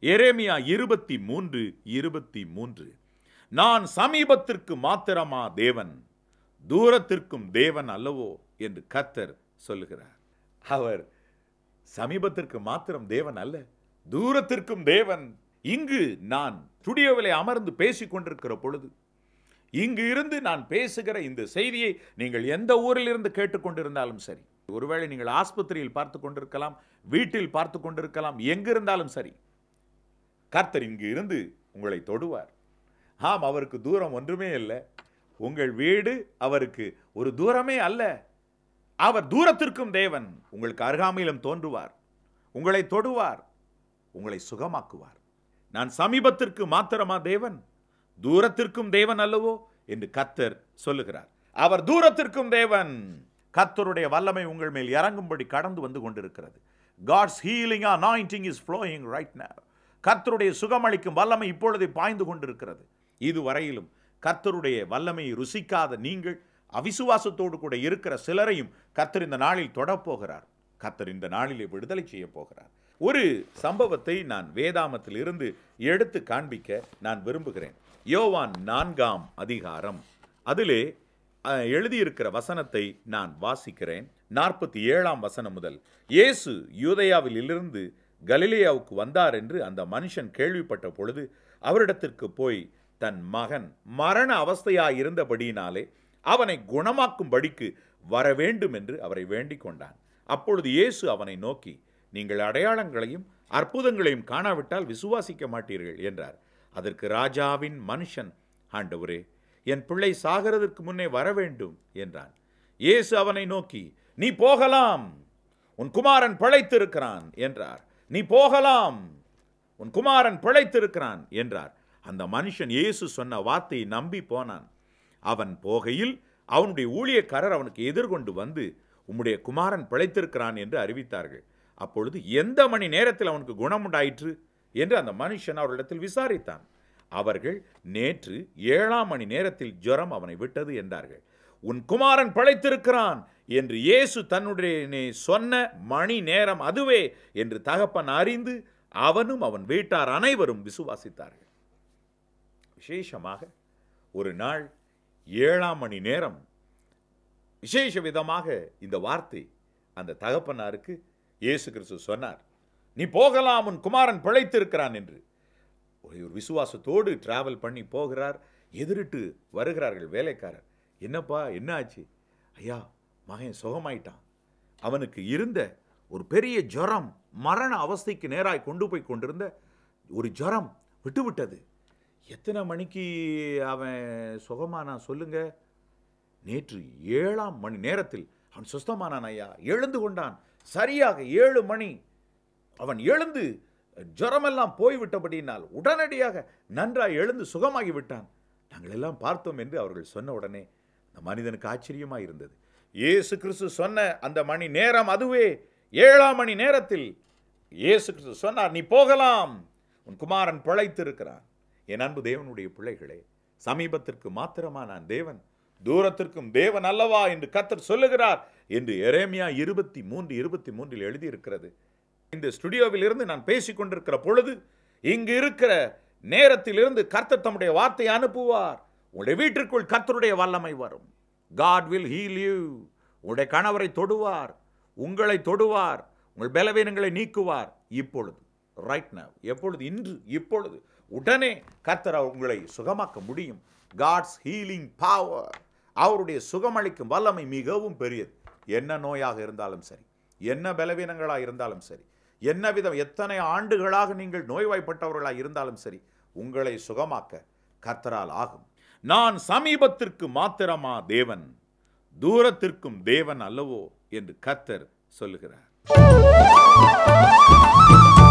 எரேமியா இருபத்தி மூன்று இருபத்தி மூன்று நான் சமீபத்திற்கு மாத்திரமா தேவன் தூரத்திற்கும் தேவன் அல்லவோ என்று கர்த்தர் சொல்லுகிறார் அவர் சமீபத்திற்கு மாத்திரம் தேவன் அல்ல தூரத்திற்கும் தேவன் இங்கு நான் ஸ்டுடியோவிலே அமர்ந்து பேசிக் கொண்டிருக்கிற பொழுது இங்கு இருந்து நான் பேசுகிற இந்த செய்தியை நீங்கள் எந்த ஊரில் இருந்து கேட்டுக்கொண்டிருந்தாலும் சரி ஒருவேளை நீங்கள் ஆஸ்பத்திரியில் பார்த்து கொண்டிருக்கலாம் வீட்டில் பார்த்து கொண்டிருக்கலாம் எங்கிருந்தாலும் சரி கர்த்தர் இங்கு இருந்து உங்களை தொடுவார் ஆம் அவருக்கு தூரம் ஒன்றுமே இல்லை உங்கள் வீடு அவருக்கு ஒரு தூரமே அல்ல அவர் தூரத்திற்கும் தேவன் உங்களுக்கு அருகாமையிலும் தோன்றுவார் உங்களை தொடுவார் உங்களை சுகமாக்குவார் நான் சமீபத்திற்கு மாத்திரமா தேவன் தூரத்திற்கும் தேவன் அல்லவோ என்று கத்தர் சொல்லுகிறார் அவர் தூரத்திற்கும் தேவன் கத்தருடைய வல்லமை உங்கள் மேல் இறங்கும்படி கடந்து வந்து கொண்டிருக்கிறது God's healing anointing is flowing right now கர்த்தருடைய சுகமளிக்கும் வல்லமை இப்பொழுது பாய்ந்து கொண்டிருக்கிறது இதுவரையிலும் கர்த்தருடைய வல்லமையை ருசிக்காத நீங்கள் அவிசுவாசத்தோடு கூட இருக்கிற சிலரையும் கர்த்தர் இந்த நாளில் தொடப்போகிறார் கர்த்தர் இந்த நாளிலே விடுதலை செய்ய போகிறார் ஒரு சம்பவத்தை நான் வேதாமத்தில் இருந்து எடுத்து காண்பிக்க நான் விரும்புகிறேன் யோவான் நான்காம் அதிகாரம் அதிலே அஹ், எழுதியிருக்கிற வசனத்தை நான் வாசிக்கிறேன் நாற்பத்தி ஏழாம் வசனம் முதல் இயேசு யூதயாவில் இருந்து கலிலேயாவுக்கு வந்தார் என்று அந்த மனுஷன் கேள்விப்பட்ட பொழுது அவரிடத்திற்கு போய் தன் மகன் மரண அவஸ்தையாய் இருந்தபடியினாலே அவனை குணமாக்கும்படிக்கு வர வேண்டும் என்று அவரை வேண்டிக் கொண்டான் அப்பொழுது இயேசு அவனை நோக்கி நீங்கள் அடையாளங்களையும் அற்புதங்களையும் காணாவிட்டால் விசுவாசிக்க மாட்டீர்கள் என்றார் அதற்கு ராஜாவின் மனுஷன் ஆண்டவரே என் பிள்ளை சாகிறதற்கு முன்னே வர வேண்டும் என்றான் இயேசு அவனை நோக்கி நீ போகலாம் உன் குமாரன் பிழைத்திருக்கிறான் என்றார் நீ போகலாம் உன் குமாரன் பிழைத்திருக்கிறான் என்றார் அந்த மனுஷன் இயேசு சொன்ன வார்த்தையை நம்பி போனான் அவன் போகையில் அவனுடைய ஊழியக்காரர் அவனுக்கு எதிர்கொண்டு வந்து உம்முடைய குமாரன் பிழைத்திருக்கிறான் என்று அறிவித்தார்கள் அப்பொழுது எந்த மணி நேரத்தில் அவனுக்கு குணமுண்டாயிற்று என்று அந்த மனுஷன் அவர்களிடத்தில் விசாரித்தான் அவர்கள் நேற்று ஏழாம் மணி நேரத்தில் ஜுரம் அவனை விட்டது என்றார்கள் உன் குமாரன் பிழைத்திருக்கிறான் என்று இயேசு தன்னுடைய சொன்ன மணி நேரம் அதுவே என்று தகப்பன் அறிந்து அவனும் அவன் வீட்டார் அனைவரும் விசுவாசித்தார்கள் விசேஷமாக ஒரு நாள் ஏழாம் மணி நேரம் விசேஷ விதமாக இந்த வார்த்தை அந்த தகப்பனாருக்கு இயேசு கிறிஸ்து சொன்னார் நீ போகலாம் உன் குமாரன் பிழைத்திருக்கிறான் என்று ஒரு விசுவாசத்தோடு டிராவல் பண்ணி போகிறார் எதிரிட்டு வருகிறார்கள் வேலைக்காரர் என்னப்பா என்ன ஆச்சு ஐயா மகன் சுகமாயிட்டான் அவனுக்கு இருந்த ஒரு பெரிய ஜுரம் மரண அவஸ்தைக்கு நேராய் கொண்டு போய் கொண்டிருந்த ஒரு ஜுரம் விட்டுவிட்டது எத்தனை மணிக்கு அவன் சுகமானான் சொல்லுங்க நேற்று ஏழாம் மணி நேரத்தில் அவன் சுஸ்தமானான் ஐயா எழுந்து கொண்டான் சரியாக ஏழு மணி அவன் எழுந்து ஜுரமெல்லாம் போய்விட்டபடியினால் உடனடியாக நன்றாய் எழுந்து சுகமாகி விட்டான் நாங்கள் எல்லாம் பார்த்தோம் என்று அவர்கள் சொன்ன உடனே அந்த மனிதனுக்கு ஆச்சரியமாக இருந்தது இயேசு கிறிஸ்து சொன்ன அந்த மணி நேரம் அதுவே ஏழாம் மணி நேரத்தில் இயேசு கிறிஸ்து சொன்னார் நீ போகலாம் உன் குமாரன் பிழைத்திருக்கிறான் என் அன்பு தேவனுடைய பிள்ளைகளே சமீபத்திற்கு மாத்திரமா நான் தேவன் தூரத்திற்கும் தேவன் அல்லவா என்று கத்தர் சொல்லுகிறார் என்று எரேமியா இருபத்தி மூன்று இருபத்தி மூன்றில் எழுதியிருக்கிறது இந்த ஸ்டுடியோவில் இருந்து நான் பேசிக் கொண்டிருக்கிற பொழுது இங்கு இருக்கிற நேரத்திலிருந்து கர்த்தர் தம்முடைய வார்த்தையை அனுப்புவார் உங்களுடைய வீட்டிற்குள் கர்த்தருடைய வல்லமை வரும் காட் வில் ஹீல் யூ உங்களுடைய கணவரை தொடுவார் உங்களை தொடுவார் உங்கள் பலவீனங்களை நீக்குவார் இப்பொழுது ரைட் now எப்பொழுது இன்று இப்பொழுது உடனே கர்த்தர் உங்களை சுகமாக்க முடியும் காட்ஸ் ஹீலிங் பவர் அவருடைய சுகமளிக்கும் வல்லமை மிகவும் பெரியது என்ன நோயாக இருந்தாலும் சரி என்ன பலவீனங்களாக இருந்தாலும் சரி என்ன விதம் எத்தனை ஆண்டுகளாக நீங்கள் நோய்வாய்ப்பட்டவர்களாக இருந்தாலும் சரி உங்களை சுகமாக்க கர்த்தரால் ஆகும் நான் சமீபத்திற்கு மாத்திரமா தேவன் தூரத்திற்கும் தேவன் அல்லவோ என்று கர்த்தர் சொல்லுகிறார்